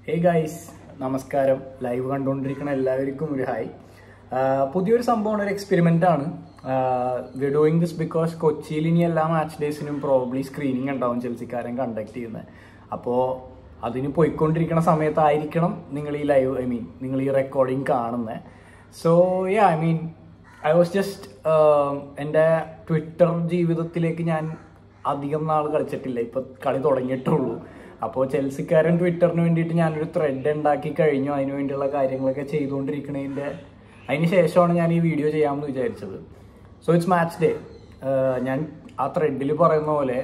hey guys നമസ്കാരം live കണ്ടുകൊണ്ടിരിക്കുന്ന എല്ലാവർക്കും ഒരു ഹായ് ആഹ് പുതിയൊരു സംഭവമാണ് ഒരു എക്സ്പെരിമെന്റ് ആണ് വി ഡൂയിങ് ദിസ് ബിക്കോസ് കൊച്ചിയിൽ ഇനി എല്ലാ മാച്ച് ഡേയ്സിനും പ്രോബ്ലി സ്ക്രീനിങ് ഉണ്ടാവും ചെൽസിക്കാരൻ കണ്ടക്ട് ചെയ്യുന്നത് അപ്പോൾ അതിന് പോയിക്കൊണ്ടിരിക്കുന്ന സമയത്തായിരിക്കണം നിങ്ങൾ ഈ ലൈവ് ഐ മീൻ നിങ്ങൾ ഈ റെക്കോർഡിങ് കാണുന്നത് so yeah I mean I was just എൻ്റെ ട്വിറ്റർ ജീവിതത്തിലേക്ക് ഞാൻ അധികം നാൾ കളിച്ചിട്ടില്ല ഇപ്പൊ കളി തുടങ്ങിയിട്ടുള്ളൂ അപ്പോൾ ചെൽസിക്കാരൻ ട്വിറ്ററിന് വേണ്ടിയിട്ട് ഞാനൊരു ത്രെഡ് ഉണ്ടാക്കി കഴിഞ്ഞു അതിന് വേണ്ടിയുള്ള കാര്യങ്ങളൊക്കെ ചെയ്തുകൊണ്ടിരിക്കുന്നതിൻ്റെ അതിന് ശേഷമാണ് ഞാൻ ഈ വീഡിയോ ചെയ്യാമെന്ന് വിചാരിച്ചത് സോ ഇറ്റ്സ് മാച്ച് ഡേ ഞാൻ ആ ത്രെഡിൽ പറയുന്ന പോലെ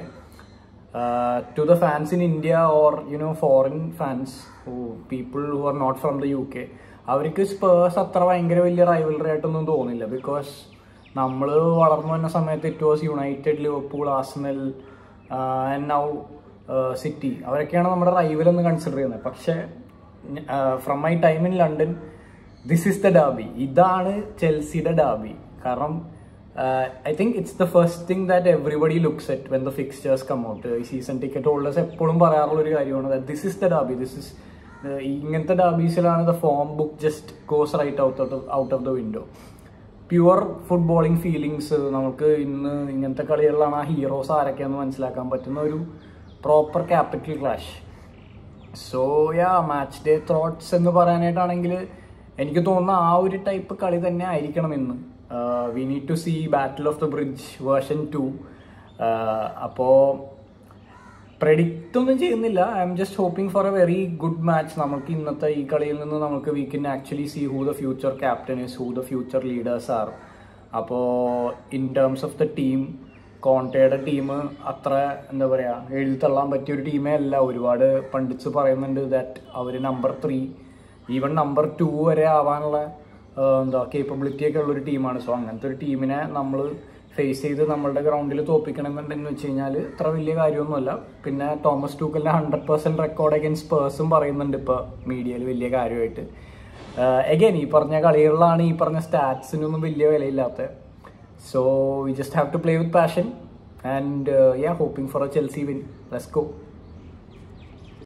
to the fans in India or you know foreign fans people who are not from the U K അവർക്ക് സ്പേഴ്സ് അത്ര ഭയങ്കര വലിയ റൈവലറി ആയിട്ടൊന്നും തോന്നില്ല ബിക്കോസ് നമ്മൾ വളർന്നു വന്ന സമയത്ത് it was United Liverpool Arsenal and now City അവരൊക്കെയാണ് നമ്മുടെ റൈവൽ എന്ന് കൺസിഡർ ചെയ്യുന്നത് പക്ഷേ from my time in London this is the derby ഇതാണ് ചെൽസിയുടെ ഡാബി കാരണം I think it's the first thing that everybody looks at when the fixtures come out ഈ season ticket holders എപ്പോഴും പറയാറുള്ള ഒരു കാര്യമാണ് this is the derby this is ഇങ്ങനത്തെ ഡാബീസിലാണ് the form book just goes right out of out of the window pure footballing feelings നമുക്ക് ഇന്ന് ഇങ്ങനത്തെ കളികളിലാണ് ആ ഹീറോസ് ആരൊക്കെയാന്ന് മനസ്സിലാക്കാൻ പറ്റുന്ന ഒരു proper capital clash so yeah match day thoughts എന്ന് പറയാനായിട്ടാണെങ്കിൽ എനിക്ക് തോന്നുന്ന ആ ഒരു ടൈപ്പ് കളി തന്നെ ആയിരിക്കണം ഇന്ന് we need to see battle of the bridge version two അപ്പോൾ പ്രെഡിക്റ്റ് ഒന്നും ചെയ്യുന്നില്ല I'm just hoping for a very good match നമുക്ക് ഇന്നത്തെ ഈ കളിയിൽ നിന്ന് നമുക്ക് we can actually see who the future captain is who the future leaders are അപ്പോൾ in terms of the team കോണ്ടയുടെ ടീം അത്ര എന്താ പറയുക എഴുതി തള്ളാൻ പറ്റിയ ഒരു ടീമേ അല്ല ഒരുപാട് പണ്ഡിറ്റ്സ് പറയുന്നുണ്ട് ദാറ്റ് അവർ number three even number two വരെ ആവാനുള്ള എന്താ കേപ്പബിലിറ്റി ഒക്കെ ഉള്ള ഒരു ടീമാണ് സോ അങ്ങനത്തെ ഒരു ടീമിനെ നമ്മൾ ഫേസ് ചെയ്ത് നമ്മളുടെ ഗ്രൗണ്ടിൽ തോപ്പിക്കണമെന്നുണ്ടെന്ന് വെച്ച് കഴിഞ്ഞാൽ ഇത്ര വലിയ കാര്യമൊന്നുമല്ല പിന്നെ തോമസ് ടൂക്കലിന്റെ ഹൺഡ്രഡ് പെർസെന്റ് റെക്കോർഡ് അഗൈൻസ്റ്റ് പേഴ്സും പറയുന്നുണ്ട് ഇപ്പോൾ മീഡിയയിൽ വലിയ കാര്യമായിട്ട് എഗൈൻ ഈ പറഞ്ഞ കളികളിലാണ് ഈ പറഞ്ഞ സ്റ്റാറ്റ്സിനൊന്നും വലിയ വിലയില്ലാത്ത so we just have to play with passion and yeah hoping for a Chelsea win let's go